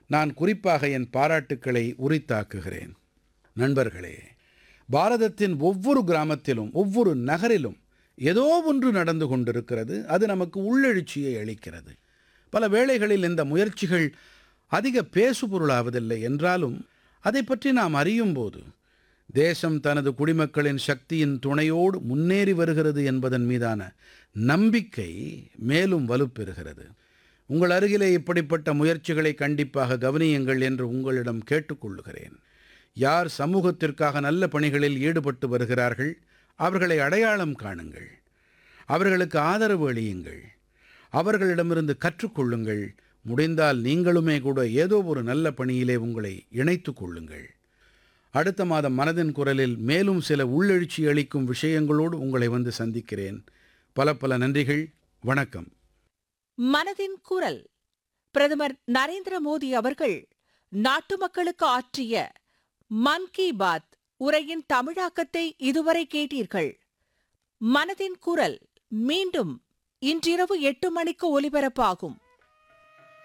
நான் குறிப்பாக என் பாராட்டுக்களை உரித்தாக்குகிறேன் நண்பர்களே பாரதத்தின் ஒவ்வொரு கிராமத்திலும் ஒவ்வொரு நகரிலும் ஏதோ ஒன்று நடந்து கொண்டிருக்கிறது அது நமக்கு உள்ளெழுச்சியை அளிக்கிறது பல வேளைகளில் இந்த முயற்சிகள் அதிக பேசுபொருளாவதில்லை என்றாலும் அதை பற்றி நாம் அறியும் போது தேசம் தனது குடிமக்களின் சக்தியின் துணையோடு முன்னேறி வருகிறது என்பதன் மீதான நம்பிக்கை மேலும் வலுப்பெறுகிறது உங்கள் அருகிலே இப்படிப்பட்ட முயற்சிகளை கண்டிப்பாக கவனியுங்கள் என்று உங்களிடம் கேட்டுக்கொள்ளுகிறேன் யார் சமூகத்திற்காக நல்ல பணிகளில் ஈடுபட்டு வருகிறார்கள் அவர்களை அடையாளம் காணுங்கள் அவர்களுக்கு ஆதரவு அளியுங்கள் அவர்களிடமிருந்து கற்றுக்கொள்ளுங்கள் முடிந்தால் நீங்களுமே கூட ஏதோ ஒரு நல்ல பணியிலே உங்களை இணைத்துக் கொள்ளுங்கள் அடுத்த மாதம் மனதின் குரலில் மேலும் சில உள்ளெழுச்சி அளிக்கும் விஷயங்களோடு உங்களை வந்து சந்திக்கிறேன் பல பல நன்றிகள் வணக்கம் மனதின் குரல் பிரதமர் நரேந்திர மோடி அவர்கள் நாட்டு மக்களுக்கு ஆற்றிய மன் கி பாத் உரையின் தமிழாக்கத்தை இதுவரை கேட்டீர்கள் மனதின் குரல் மீண்டும் இன்றிரவு எட்டு மணிக்கு ஒலிபரப்பாகும்